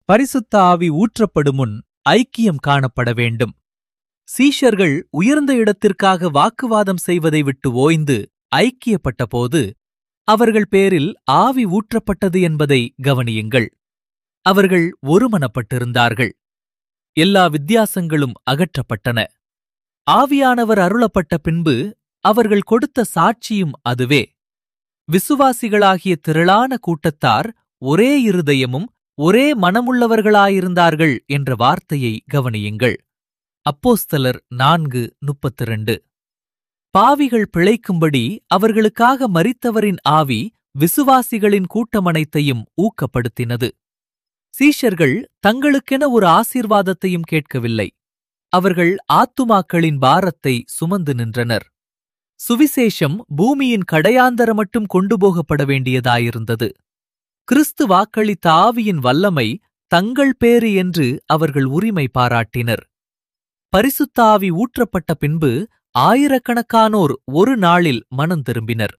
பரிசுத்த ஆவி ஊற்றப்படும் முன் ஐக்கியம் காணப்பட வேண்டும் சீஷர்கள் உயர்ந்த இடத்திற்காக வாக்குவாதம் செய்வதை விட்டு ஓய்ந்து ஐக்கியப்பட்டபோது அவர்கள் பேரில் ஆவி ஊற்றப்பட்டது என்பதை கவனியுங்கள் அவர்கள் ஒருமனப்பட்டிருந்தார்கள் எல்லா வித்தியாசங்களும் அகற்றப்பட்டன ஆவியானவர் அருளப்பட்ட பின்பு அவர்கள் கொடுத்த சாட்சியும் அதுவே விசுவாசிகளாகிய திரளான கூட்டத்தார் ஒரே இருதயமும் ஒரே மனமுள்ளவர்களாயிருந்தார்கள் என்ற வார்த்தையை கவனியுங்கள் அப்போஸ்தலர் நான்கு முப்பத்திரண்டு பாவிகள் பிழைக்கும்படி அவர்களுக்காக மரித்தவரின் ஆவி விசுவாசிகளின் கூட்டமனைத்தையும் ஊக்கப்படுத்தினது சீஷர்கள் தங்களுக்கென ஒரு ஆசீர்வாதத்தையும் கேட்கவில்லை அவர்கள் ஆத்துமாக்களின் பாரத்தை சுமந்து நின்றனர் சுவிசேஷம் பூமியின் கடையாந்தர மட்டும் கொண்டு போகப்பட வேண்டியதாயிருந்தது கிறிஸ்து வாக்களித்த ஆவியின் வல்லமை தங்கள் பேறு என்று அவர்கள் உரிமை பாராட்டினர் பரிசுத்த ஆவி ஊற்றப்பட்ட பின்பு ஆயிரக்கணக்கானோர் ஒரு நாளில் மனம் திரும்பினர்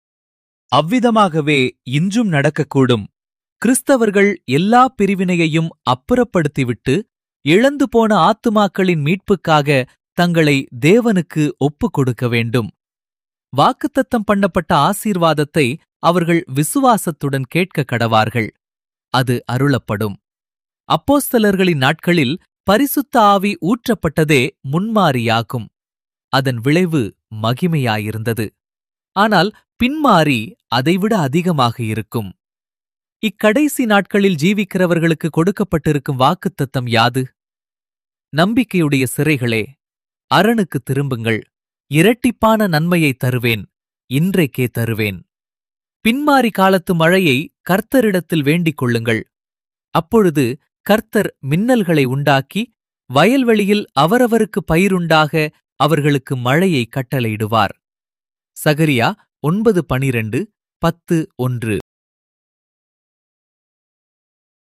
அவ்விதமாகவே இன்றும் நடக்கக்கூடும் கிறிஸ்தவர்கள் எல்லா பிரிவினையையும் அப்புறப்படுத்திவிட்டு இழந்து போன ஆத்துமாக்களின் மீட்புக்காக தங்களை தேவனுக்கு ஒப்புக் கொடுக்க வேண்டும் வாக்குத்தத்தம் பண்ணப்பட்ட ஆசீர்வாதத்தை அவர்கள் விசுவாசத்துடன் கேட்க கடவார்கள் அது அருளப்படும் அப்போஸ்தலர்களின் நாட்களில் பரிசுத்த ஆவி ஊற்றப்பட்டதே முன்மாறியாகும் அதன் விளைவு மகிமையாயிருந்தது ஆனால் பின்மாறி அதைவிட அதிகமாக இருக்கும் இக்கடைசி நாட்களில் ஜீவிக்கிறவர்களுக்கு கொடுக்கப்பட்டிருக்கும் வாக்குத்தத்தம் யாது நம்பிக்கையுடைய சிறைகளே அரணுக்கு திரும்புங்கள் இரட்டிப்பான நன்மையை தருவேன் இன்றைக்கே தருவேன் பின்மாறி காலத்து மழையை கர்த்தரிடத்தில் வேண்டிக் கொள்ளுங்கள் அப்பொழுது கர்த்தர் மின்னல்களை உண்டாக்கி வயல்வெளியில் அவரவருக்கு பயிருண்டாக அவர்களுக்கு மழையை கட்டளையிடுவார் சகரியா ஒன்பது பனிரெண்டு பத்து ஒன்று